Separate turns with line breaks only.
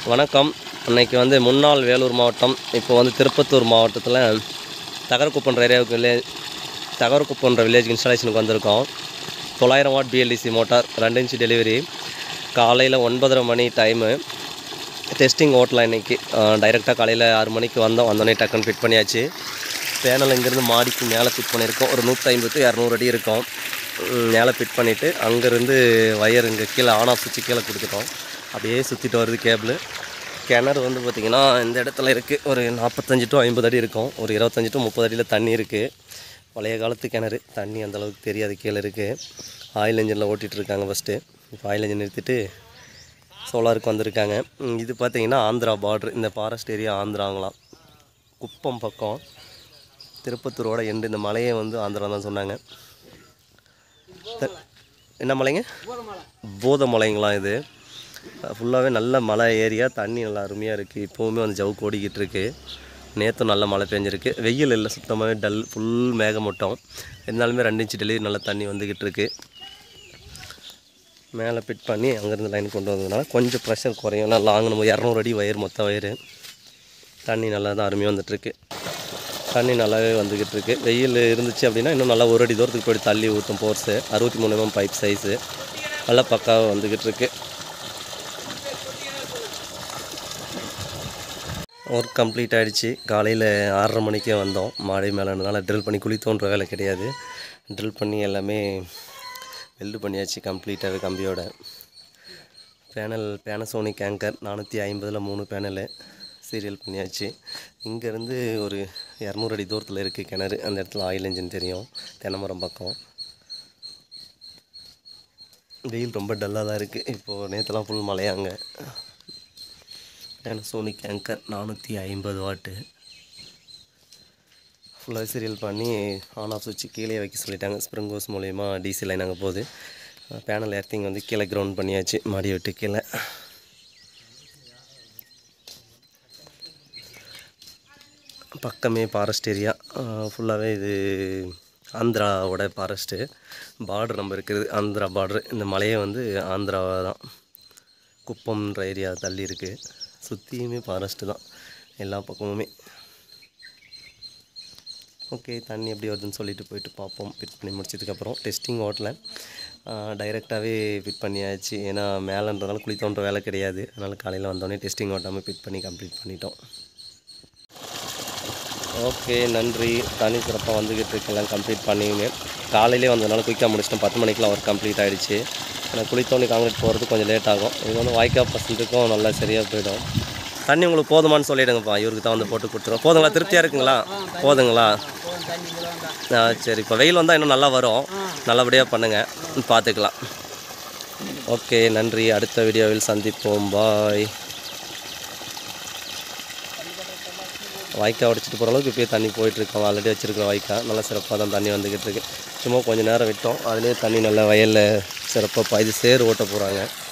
வணக்கம் இன்னைக்கு வந்து முன்னாள் வேலூர் மாவட்டம் இப்போ வந்து திருப்பத்தூர் மாவட்டத்தில் தகரக்குப்பன்ற ஏரியாவுக்கு வில்லேஜ் தகரக்குப்பன்ற வில்லேஜ் இன்ஸ்டாலேஷனுக்கு வந்திருக்கோம் தொள்ளாயிரம் வாட் பிஎல்டிசி மோட்டார் ரெண்டு இன்ச்சு டெலிவரி காலையில் ஒன்பதரை மணி டைமு டெஸ்டிங் ஓட்டலாம் இன்றைக்கி டைரெக்டாக காலையில் ஆறு மணிக்கு வந்தோம் வந்தோடனே டக்குன்னு ஃபிட் பண்ணியாச்சு பேனல் இங்கேருந்து மாடிக்கு மேலே ஃபிட் பண்ணியிருக்கோம் ஒரு நூற்றி ஐம்பது இரநூறு அடி இருக்கும் ம், மேலே ஃபிட் பண்ணிவிட்டு அங்கேருந்து ஒயர் இங்கே கீழே ஆன் ஆஃப் சுவிட்ச் கீழே கொடுத்துட்டோம் அப்படியே சுற்றிட்டு வருது கேபிள் கிணறு வந்து பார்த்திங்கன்னா இந்த இடத்துல இருக்குது ஒரு நாற்பத்தஞ்சு டு ஐம்பது அடி இருக்கும் ஒரு இருபத்தஞ்சி டு முப்பது அடியில் தண்ணி இருக்குது பழைய காலத்து கிணறு தண்ணி அந்த அளவுக்கு தெரியாது கீழே இருக்குது ஆயில் இன்ஜினில் ஓட்டிகிட்டு இருக்காங்க ஃபஸ்ட்டு இப்போ ஆயில் இன்ஜின் நிறுத்திட்டு சோலாருக்கு வந்திருக்காங்க ம், இது பார்த்தீங்கன்னா ஆந்திரா பார்டர் இந்த ஃபாரஸ்ட் ஏரியா ஆந்திராங்களாம் குப்பம் பக்கம் திருப்பத்தூரோட எண்டு இந்த மலையே வந்து ஆந்திரா தான் சொன்னாங்க த- என்ன மலைங்க போத மலைங்களாம் இது ஃபுல்லாகவே நல்ல மலை ஏரியா தண்ணி நல்லா அருமையாக இருக்குது இப்போவுமே வந்து ஜவுக்கு ஓடிக்கிட்டு இருக்கு நேற்றும் நல்ல மழை பெஞ்சிருக்கு வெயில் இல்லை சுத்தமாகவே டல் ஃபுல் மேகமூட்டம் இருந்தாலுமே ரெண்டு இன்ச்சு டெலிவரி நல்லா தண்ணி வந்துக்கிட்டு இருக்கு மேலே ஃபிட் பண்ணி அங்கேருந்து லைன் கொண்டு வந்ததுனால கொஞ்சம் ப்ரெஷர் குறையும் நல்லா லாங் நம்ம இரநூறு அடி வயர் மொத்த வயர் தண்ணி நல்லா தான் அருமையாக வந்துட்டுருக்கு தண்ணி நல்லாவே வந்துக்கிட்டு இருக்கு வெயில் இருந்துச்சு அப்படின்னா இன்னும் நல்லா ஒரு அடி தூரத்துக்கு போய் தள்ளி ஊற்றும் போர்ஸு அறுபத்தி மூணு எம்எம் பைப் சைஸு நல்லா பக்காவாக வந்துக்கிட்டு இருக்கு ஒர்க் கம்ப்ளீட் ஆகிடுச்சு காலையில் ஆறரை மணிக்கே வந்தோம் மாடி மேலேனால ட்ரில் பண்ணி குழி தோன்ற வேலை கிடையாது ட்ரில் பண்ணி எல்லாமே வெல்டு பண்ணியாச்சு கம்ப்ளீட்டாகவே கம்பியோட பேனல் பேனசோனிக் ஆங்கர் நானூற்றி ஐம்பதில் மூணு பேனலு சீரியல் பண்ணியாச்சு இங்கேருந்து ஒரு இரநூறு அடி தூரத்தில் இருக்குது கிணறு அந்த இடத்துல ஆயில் இன்ஜின் தெரியும் தென்னைமரம் பக்கம் வெயில் ரொம்ப டல்லாக தான் இருக்குது இப்போது நேற்றுலாம் ஃபுல் மழையாங்க பேனசோனிக் ஆங்கர் நானூற்றி ஐம்பது வாட்டு ஃபுல்லாக சீரியல் பண்ணி ஆன் ஆஃப் சுவிட்ச் கீழே வைக்க சொல்லிட்டாங்க ஸ்ப்ரிங் ஹோஸ் மூலயமா டிசி லைன் அங்கே போகுது பேனல் எர்த்திங் வந்து கீழே கிரவுண்ட் பண்ணியாச்சு மாடி விட்டு கீழே பக்கமே ஃபாரஸ்ட் ஏரியா ஃபுல்லாகவே இது ஆந்திராவோட ஃபாரஸ்ட்டு பார்டர் நம்ம இருக்கிறது ஆந்திரா பார்டர் இந்த மலையே வந்து ஆந்திரா தான் குப்பம்ன்ற ஏரியா தள்ளி இருக்குது சுற்றியுமே ஃபாரஸ்ட்டு தான் எல்லா பக்கமுமே ஓகே தண்ணி எப்படி வருதுன்னு சொல்லிட்டு போயிட்டு பார்ப்போம் ஃபிட் பண்ணி முடிச்சதுக்கப்புறம் டெஸ்டிங் ஓட்டல டைரெக்டாகவே ஃபிட் பண்ணியாச்சு ஏன்னா மேலேன்றதால குழி தோன்ற வேலை கிடையாது அதனால் காலையில் வந்தோடனே டெஸ்டிங் ஓட்டாமல் ஃபிட் பண்ணி கம்ப்ளீட் பண்ணிட்டோம் ஓகே நன்றி தனி சிறப்பாக வந்துக்கிட்டு இருக்கு எல்லாம் கம்ப்ளீட் பண்ணிங்க காலையிலே வந்ததுனால குயிக்காக முடிச்சிட்டோம் பத்து மணிக்கெலாம் ஒர்க் கம்ப்ளீட் ஆகிடுச்சு ஆனால் குளித்தோண்டி காங்கிரீட் போகிறது கொஞ்சம் லேட் ஆகும் இது வந்து வாய்க்கா பர்சன்ட்டுக்கும் நல்லா சரியாக போயிடும் தண்ணி உங்களுக்கு போதுமான்னு சொல்லிவிடுங்கப்பா இவருக்கு தான் வந்து போட்டு கொடுத்துருவோம் போதுங்களா திருப்தியாக இருக்குங்களா போதுங்களா ஆ சரி இப்போ வெயில் வந்தால் இன்னும் நல்லா வரும் நல்லபடியாக பண்ணுங்கள் பார்த்துக்கலாம் ஓகே நன்றி அடுத்த வீடியோவில் சந்திப்போம் பாய் வாய்க்கால் உடைச்சிட்டு போகிற அளவுக்கு இப்போயே தண்ணி போயிட்டுருக்கோம் ஆல்ரெடி வச்சுருக்கிற வாய்க்கால் நல்லா சிறப்பாக தான் தண்ணி வந்துக்கிட்டு இருக்கு சும்மா கொஞ்சம் நேரம் விட்டோம் அதுலேயே தண்ணி நல்லா வயலில் சிறப்பாக பாய்து சேர் ஓட்ட போகிறாங்க